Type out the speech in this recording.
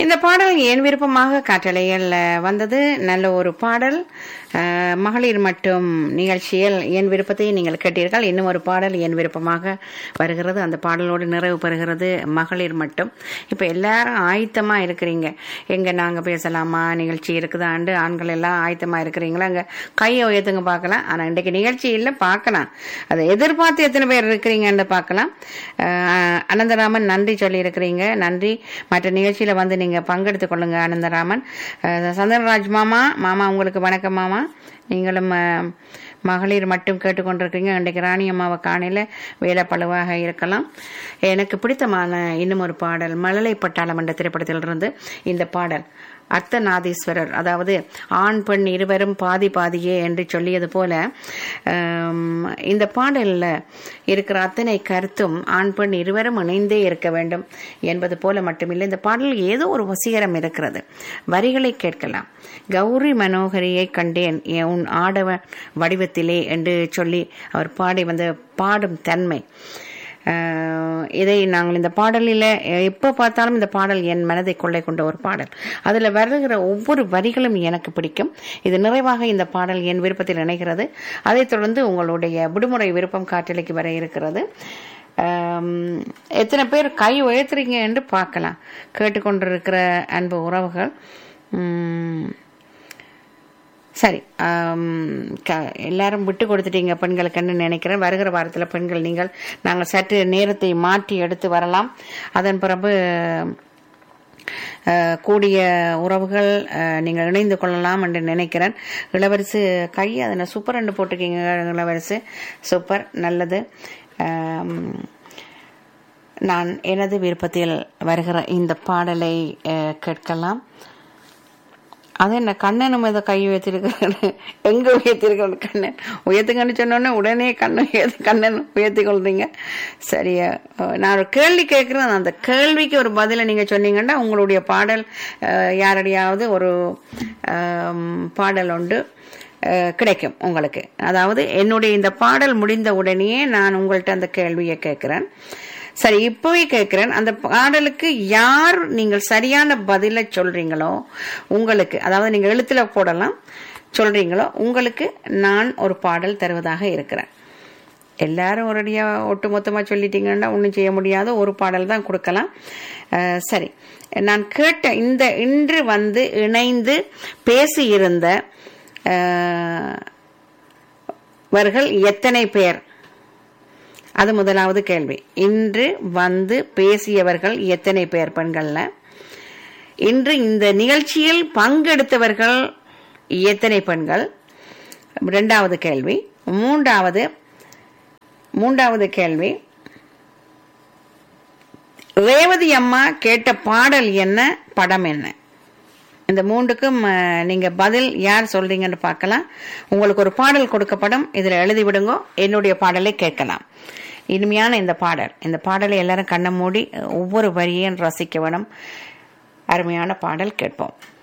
இந்த பாடல் என் விருப்பமாக காற்றலையில் வந்தது நல்ல ஒரு பாடல் அஹ், மகளிர் மட்டும் நிகழ்ச்சியில் என் விருப்பத்தை நீங்கள் கேட்டீர்கள் இன்னும் ஒரு பாடல் என் விருப்பமாக வருகிறது அந்த பாடலோடு நிறைவு பெறுகிறது மகளிர் மட்டும் இப்போ எல்லாரும் ஆயத்தமா இருக்கிறீங்க எங்க நாங்க பேசலாமா நிகழ்ச்சி இருக்குதாண்டு ஆண்கள் எல்லாம் ஆயத்தமா இருக்கிறீங்களா அங்க கையை உயர்த்துங்க பார்க்கலாம் ஆனா இன்றைக்கு நிகழ்ச்சி இல்லை பார்க்கலாம் அதை எதிர்பார்த்து எத்தனை பேர் இருக்கிறீங்கன்னு பார்க்கலாம் அஹ், அனந்தராமன் நன்றி சொல்லி இருக்கிறீங்க நன்றி மற்ற நிகழ்ச்சியில வந்து நீங்க பங்கெடுத்துக் கொள்ளுங்க அனந்தராமன் அஹ், சந்திரராஜ் மாமா மாமா உங்களுக்கு வணக்கம் மாமா நீங்களும் அஹ், மகளிர் மட்டும் கேட்டுக்கொண்டிருக்கீங்க இன்றைக்கு ராணி அம்மாவை காணையில் வேலை பழுவாக இருக்கலாம் எனக்கு பிடித்தமான இன்னும் ஒரு பாடல் மழலை பட்டாளம் என்ற திரைப்படத்திலிருந்து இந்த பாடல் அர்த்தநாதீஸ்வரர் அதாவது ஆண் பெண் இருவரும் பாதி பாதியே என்று சொல்லியது போல ஆம், இந்த பாடல்ல இருக்கிற அத்தனை கருத்தும் ஆண் பெண் இருவரும் இணைந்தே இருக்க வேண்டும் என்பது போல மட்டுமில்லை இந்த பாடலில் ஏதோ ஒரு வசீகரம் இருக்கிறது வரிகளை கேட்கலாம் கௌரி மனோகரியை கண்டேன் என் உன் ஆடவ வடிவத்திலே என்று சொல்லி அவர் பாடி வந்த பாடும் தன்மை ஆஹ் இதை நாங்கள் இந்த பாடலில் எப்போ பார்த்தாலும் இந்த பாடல் என் மனதை கொள்ளை கொண்ட ஒரு பாடல் அதில் வருகிற ஒவ்வொரு வரிகளும் எனக்கு பிடிக்கும் இது நிறைவாக இந்த பாடல் என் விருப்பத்தில் இணைகிறது அதைத் தொடர்ந்து உங்களுடைய விடுமுறை விருப்பம் காற்றலைக்கு வர இருக்கிறது ஆம், எத்தனை பேர் கை உயர்த்துறீங்க என்று பார்க்கலாம் கேட்டுக்கொண்டிருக்கிற அன்பு உறவுகள் உம், சரி ஆம், க- எல்லாரும் விட்டு கொடுத்துட்டீங்க பெண்களுக்குன்னு நினைக்கிறேன் வருகிற வாரத்தில் பெண்கள் நீங்கள் நாங்கள் சற்று நேரத்தை மாற்றி எடுத்து வரலாம் அதன் பிறகு அஹ், கூடிய உறவுகள் அஹ், நீங்கள் இணைந்து கொள்ளலாம் என்று நினைக்கிறேன் இளவரசு கை அதில் சூப்பர் ரெண்டு போட்டிருக்கீங்க இளவரசு சூப்பர் நல்லது ஆம், நான் எனது விருப்பத்தில் வருகிற இந்த பாடலை அஹ், கேட்கலாம் அது என்ன கண்ணனும் இதை கை உயர்த்திருக்கிறாரு எங்க உயர்த்திருக்கிறாரு கண்ணன் உயர்த்துங்கன்னு சொன்னோடனே உடனே கண்ணன் உயர்த்தி கண்ணன் உயர்த்தி கொள்றீங்க சரியா அஹ் நான் ஒரு கேள்வி கேட்கிறேன் அந்த கேள்விக்கு ஒரு பதிலை நீங்க சொன்னீங்கன்னா உங்களுடைய பாடல் அஹ், யாரடியாவது ஒரு ஆம், பாடல் உண்டு அஹ், கிடைக்கும் உங்களுக்கு அதாவது என்னுடைய இந்த பாடல் முடிந்த உடனேயே நான் உங்கள்கிட்ட அந்த கேள்வியை கேட்கிறேன் சரி இப்பவே கேட்கிறேன் அந்த பாடலுக்கு யார் நீங்கள் சரியான பதிலை சொல்றீங்களோ உங்களுக்கு அதாவது நீங்க எழுத்துல போடலாம் சொல்றீங்களோ உங்களுக்கு நான் ஒரு பாடல் தருவதாக இருக்கிறேன் எல்லாரும் ஒரடியா ஒட்டுமொத்தமா சொல்லிட்டீங்கன்னா ஒன்றும் செய்ய முடியாத ஒரு பாடல் தான் கொடுக்கலாம் அஹ், சரி நான் கேட்ட இந்த இன்று வந்து இணைந்து பேசியிருந்த அஹ், வர்கள் எத்தனை பேர் அது முதலாவது கேள்வி இன்று வந்து பேசியவர்கள் எத்தனை பேர் பெண்கள்ல இன்று இந்த நிகழ்ச்சியில் பங்கெடுத்தவர்கள் எத்தனை பெண்கள் இரண்டாவது கேள்வி மூன்றாவது மூன்றாவது கேள்வி ரேவதி அம்மா கேட்ட பாடல் என்ன படம் என்ன இந்த மூன்றுக்கும் அஹ், நீங்க பதில் யார் சொல்றீங்கன்னு பார்க்கலாம் உங்களுக்கு ஒரு பாடல் கொடுக்கப்படும் இதுல எழுதி விடுங்க என்னுடைய பாடலை கேட்கலாம் இனிமையான இந்த பாடல் இந்த பாடலை எல்லாரும் கண்ணை மூடி ஒவ்வொரு வரியையும் ரசிக்க வேணும் அருமையான பாடல் கேட்போம்